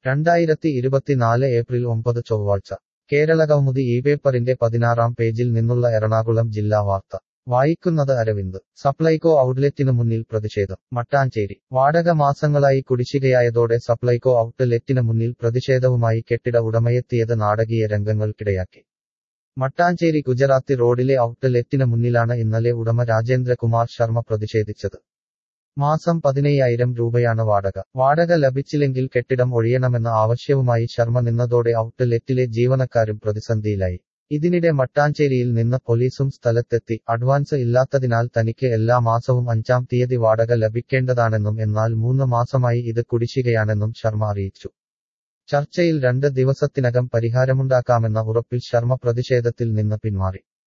രണ്ടായിരത്തി ഇരുപത്തിനാല് ഏപ്രിൽ ഒമ്പത് ചൊവ്വാഴ്ച കേരളകൗമുദി ഈ പേപ്പറിന്റെ പതിനാറാം പേജിൽ നിന്നുള്ള എറണാകുളം ജില്ലാ വാർത്ത വായിക്കുന്നത് അരവിന്ദ് സപ്ലൈകോ ഔട്ട്ലെറ്റിനു മുന്നിൽ പ്രതിഷേധം മട്ടാഞ്ചേരി വാടക മാസങ്ങളായി കുടിശ്ശികയായതോടെ സപ്ലൈകോ ഔട്ട്ലെറ്റിന് മുന്നിൽ പ്രതിഷേധവുമായി കെട്ടിട ഉടമയെത്തിയത് നാടകീയ രംഗങ്ങൾക്കിടയാക്കി മട്ടാഞ്ചേരി ഗുജറാത്തി റോഡിലെ ഔട്ട്ലെറ്റിന് മുന്നിലാണ് ഇന്നലെ ഉടമ രാജേന്ദ്രകുമാർ ശർമ്മ പ്രതിഷേധിച്ചത് മാസം പതിനയ്യായിരം രൂപയാണ് വാടക വാടക ലഭിച്ചില്ലെങ്കിൽ കെട്ടിടം ഒഴിയണമെന്ന ആവശ്യവുമായി ശർമ്മ നിന്നതോടെ ഔട്ട്ലെറ്റിലെ ജീവനക്കാരും പ്രതിസന്ധിയിലായി ഇതിനിടെ മട്ടാഞ്ചേരിയിൽ നിന്ന് പോലീസും സ്ഥലത്തെത്തി അഡ്വാൻസ് ഇല്ലാത്തതിനാൽ തനിക്ക് എല്ലാ മാസവും അഞ്ചാം തീയതി വാടക ലഭിക്കേണ്ടതാണെന്നും എന്നാൽ മൂന്ന് മാസമായി ഇത് കുടിശ്ശികയാണെന്നും ശർമ്മ അറിയിച്ചു ചർച്ചയിൽ രണ്ട് ദിവസത്തിനകം പരിഹാരമുണ്ടാക്കാമെന്ന ഉറപ്പിൽ ശർമ്മ പ്രതിഷേധത്തിൽ നിന്ന് പിന്മാറി